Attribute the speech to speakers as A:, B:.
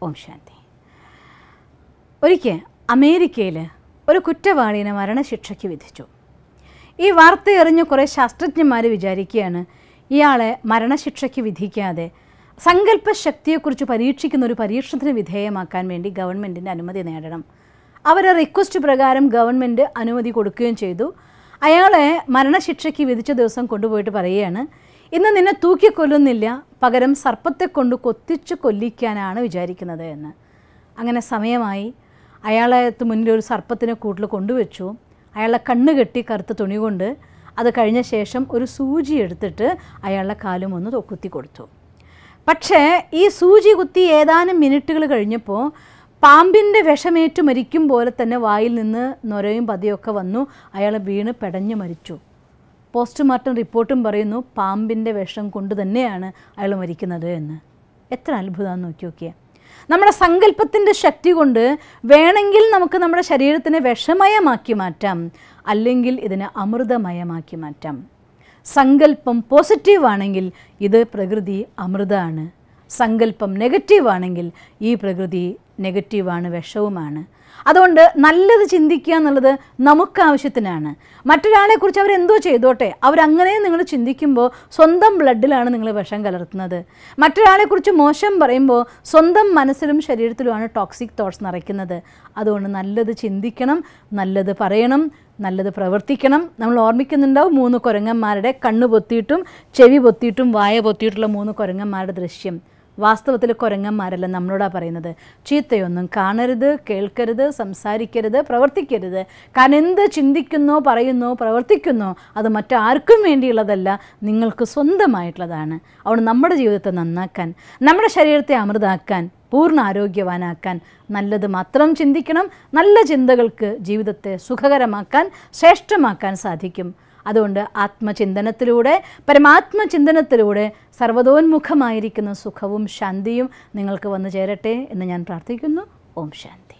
A: ഓം ശാന്തി ഒരിക്കൽ അമേരിക്കയിൽ ഒരു കുറ്റവാളിനെ മരണശിക്ഷയ്ക്ക് വിധിച്ചു ഈ വാർത്ത എറിഞ്ഞ് കുറേ ശാസ്ത്രജ്ഞന്മാർ വിചാരിക്കുകയാണ് ഇയാളെ മരണശിക്ഷയ്ക്ക് വിധിക്കാതെ സങ്കല്പ ശക്തിയെക്കുറിച്ച് പരീക്ഷിക്കുന്ന ഒരു പരീക്ഷണത്തിന് വിധേയമാക്കാൻ വേണ്ടി ഗവൺമെൻറ്റിൻ്റെ അനുമതി നേടണം അവരെ റിക്വസ്റ്റ് പ്രകാരം ഗവൺമെൻറ് അനുമതി കൊടുക്കുകയും ചെയ്തു അയാളെ മരണശിക്ഷയ്ക്ക് വിധിച്ച ദിവസം കൊണ്ടുപോയിട്ട് പറയുകയാണ് ഇന്ന് നിന്നെ തൂക്കിക്കൊല്ലുന്നില്ല പകരം സർപ്പത്തെ കൊണ്ട് കൊത്തിച്ച് കൊല്ലിക്കാനാണ് വിചാരിക്കുന്നത് എന്ന് അങ്ങനെ സമയമായി അയാളെ മുന്നിൽ ഒരു സർപ്പത്തിനെ കൂട്ടിൽ കൊണ്ടുവച്ചു അയാളെ കണ്ണ് കെട്ടി കറുത്ത തുണി കൊണ്ട് അത് കഴിഞ്ഞ ശേഷം ഒരു സൂചി എടുത്തിട്ട് അയാളുടെ കാലും ഒന്ന് കുത്തി കൊടുത്തു പക്ഷേ ഈ സൂചി കുത്തി ഏതാനും മിനിറ്റുകൾ കഴിഞ്ഞപ്പോൾ പാമ്പിൻ്റെ വിഷമേറ്റ് മരിക്കും പോലെ തന്നെ വായിൽ നിന്ന് നൊരയും പതിയൊക്കെ വന്നു അയാൾ വീണ് പെടഞ്ഞു മരിച്ചു പോസ്റ്റ്മോർട്ടം റിപ്പോർട്ടും പറയുന്നു പാമ്പിൻ്റെ വിഷം കൊണ്ട് തന്നെയാണ് അയാൾ മരിക്കുന്നത് എന്ന് എത്ര അത്ഭുതമാണെന്ന് നോക്കി നോക്കിയേ നമ്മുടെ സങ്കല്പത്തിൻ്റെ ശക്തി കൊണ്ട് വേണമെങ്കിൽ നമുക്ക് നമ്മുടെ ശരീരത്തിനെ വിഷമയമാക്കി മാറ്റാം അല്ലെങ്കിൽ ഇതിനെ അമൃതമയമാക്കി മാറ്റാം സങ്കല്പം പോസിറ്റീവ് ആണെങ്കിൽ ഇത് പ്രകൃതി അമൃതമാണ് സങ്കല്പം നെഗറ്റീവ് ആണെങ്കിൽ ഈ പ്രകൃതി നെഗറ്റീവാണ് വിഷവുമാണ് അതുകൊണ്ട് നല്ലത് ചിന്തിക്കുക എന്നുള്ളത് നമുക്ക് ആവശ്യത്തിനാണ് മറ്റൊരാളെക്കുറിച്ച് അവരെന്തോ ചെയ്തോട്ടെ അവരങ്ങനെ നിങ്ങൾ ചിന്തിക്കുമ്പോൾ സ്വന്തം ബ്ലഡിലാണ് നിങ്ങൾ വിഷം കലർത്തുന്നത് മറ്റൊരാളെക്കുറിച്ച് മോശം പറയുമ്പോൾ സ്വന്തം മനസ്സിലും ശരീരത്തിലുമാണ് ടോക്സിക് തോട്ട്സ് നിറയ്ക്കുന്നത് അതുകൊണ്ട് നല്ലത് ചിന്തിക്കണം നല്ലത് പറയണം നല്ലത് പ്രവർത്തിക്കണം നമ്മൾ ഓർമ്മിക്കുന്നുണ്ടാവും മൂന്ന് കുരങ്ങന്മാരുടെ കണ്ണ് പൊത്തിയിട്ടും ചെവി പൊത്തിയിട്ടും വായ പൊത്തിയിട്ടുള്ള മൂന്ന് കുരങ്ങന്മാരുടെ ദൃശ്യം വാസ്തവത്തിൽ കുരങ്ങന്മാരല്ല നമ്മളോടാ പറയുന്നത് ചീത്തയൊന്നും കാണരുത് കേൾക്കരുത് സംസാരിക്കരുത് പ്രവർത്തിക്കരുത് കാരണം എന്ത് ചിന്തിക്കുന്നോ പറയുന്നോ പ്രവർത്തിക്കുന്നോ അത് മറ്റാർക്കും വേണ്ടിയുള്ളതല്ല നിങ്ങൾക്ക് സ്വന്തമായിട്ടുള്ളതാണ് അതുകൊണ്ട് നമ്മുടെ ജീവിതത്തെ നന്നാക്കാൻ നമ്മുടെ ശരീരത്തെ അമൃതാക്കാൻ പൂർണ്ണ ആരോഗ്യവാനാക്കാൻ നല്ലത് മാത്രം ചിന്തിക്കണം നല്ല ചിന്തകൾക്ക് ജീവിതത്തെ സുഖകരമാക്കാൻ ശ്രേഷ്ഠമാക്കാൻ സാധിക്കും അതുകൊണ്ട് ആത്മചിന്തനത്തിലൂടെ പരമാത്മചിന്തനത്തിലൂടെ സർവതോന്മുഖമായിരിക്കുന്ന സുഖവും ശാന്തിയും നിങ്ങൾക്ക് വന്നു ചേരട്ടെ എന്ന് ഞാൻ പ്രാർത്ഥിക്കുന്നു ഓം ശാന്തി